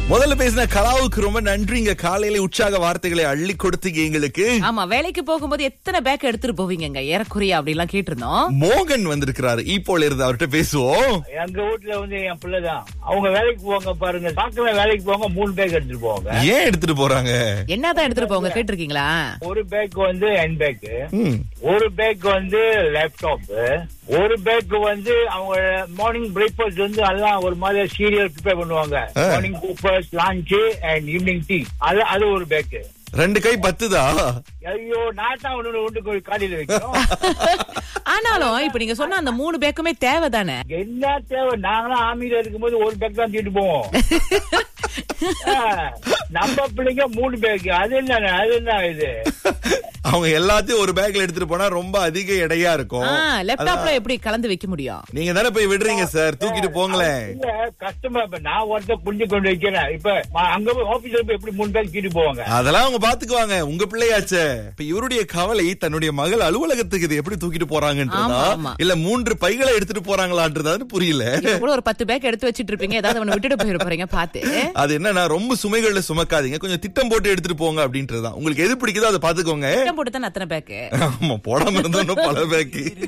முதல்ல பேசின கலாவுக்கு ரொம்ப நன்றிங்க காலையில உற்சாக வார்த்தைகளை அள்ளி கொடுத்தீங்க எங்களுக்கு ஆமா வேலைக்கு போகும்போது எத்தனை பேக் எடுத்துட்டு போவீங்கங்க ஏறக்குறைய அப்படி எல்லாம் கேட்டிருந்தோம் மோகன் வந்திருக்கிறாரு இப்போல இருந்து அவர்கிட்ட பேசுவோம் எங்க வீட்டுல வந்து என் பிள்ளைதான் அவங்க வேலைக்கு போவாங்க பாருங்க பாக்கல வேலைக்கு போவாங்க மூணு பேக் எடுத்துட்டு போவாங்க ஏன் எடுத்துட்டு போறாங்க என்னதான் எடுத்துட்டு போங்க கேட்டிருக்கீங்களா ஒரு பேக் வந்து ஹேண்ட் பேக் ம். ஒரு பேக் வந்து லேப்டாப் ஒரு பேக் வந்து அவங்க மார்னிங் பிரேக்ஃபாஸ்ட் வந்து எல்லாம் ஒரு மாதிரி சீரியல் ப்ரிப்பேர் பண்ணுவாங்க ஆ. Morning breakfast lunch and evening tea அது அது ஒரு பேக் ரெண்டு கை பத்துதா ஐயோ நான் தான் ஒண்ணு ஒன்று போய் காலையில வைக்கணும் ஆனாலும் இப்ப நீங்க சொன்ன அந்த மூணு பேக்குமே தேவைதானே என்ன தேவை நாங்களாம் ஆர்மியில இருக்கும்போது ஒரு பேக் தான் தூக்கிட்டு போவோம் ஆ, நம்ம பிள்ளைங்க மூணு பேக் அது என்ன அது என்ன இது அவங்க எல்லாத்தையும் ஒரு பேக்ல எடுத்துட்டு போனா ரொம்ப அதிக எடையா இருக்கும் லேப்டாப்ல எப்படி கலந்து வைக்க முடியும் நீங்க தானே போய் விடுறீங்க சார் தூக்கிட்டு போங்களேன் இல்ல கஷ்டமா இப்ப நான் ஒருத்தர் புரிஞ்சு கொண்டு வைக்கிறேன் இப்ப ம- அங்க போய் ஆபீஸ்ல போய் எப்படி மூணு பேக் தூக்கிட்டு போவாங்க அதெல்லாம் அவங்க பாத்துக்குவாங்க உங்க பிள்ளையாச்சே இப்ப இவருடைய கவலை தன்னுடைய மகள் அலுவலகத்துக்கு இது எப்படி தூக்கிட்டு போறாங்கன்றதா ஆமா, ஆமா. இல்ல மூன்று பைகளை எடுத்துட்டு போறாங்களான்றதான்னு புரியல இப்ப கூட ஒரு பத்து பேக் எடுத்து வச்சிட்டு இருப்பீங்க ஏதாவது ஒண்ணு விட்டுட்டு போயிட போறீங்க பாத்து அது என்னன்னா ரொம்ப சுமைகள்ல சுமக்காதீங்க கொஞ்சம் திட்டம் போட்டு எடுத்துட்டு போங்க அப்படின்றதுதான் உங்களுக்கு எது பிடிக்குதோ அதை பாத்துக்கோங்க திட்டம் போட்டு தான் அத்தனை பேக்கு ஆமா போடாம இருந்தோம் பல பேக்கு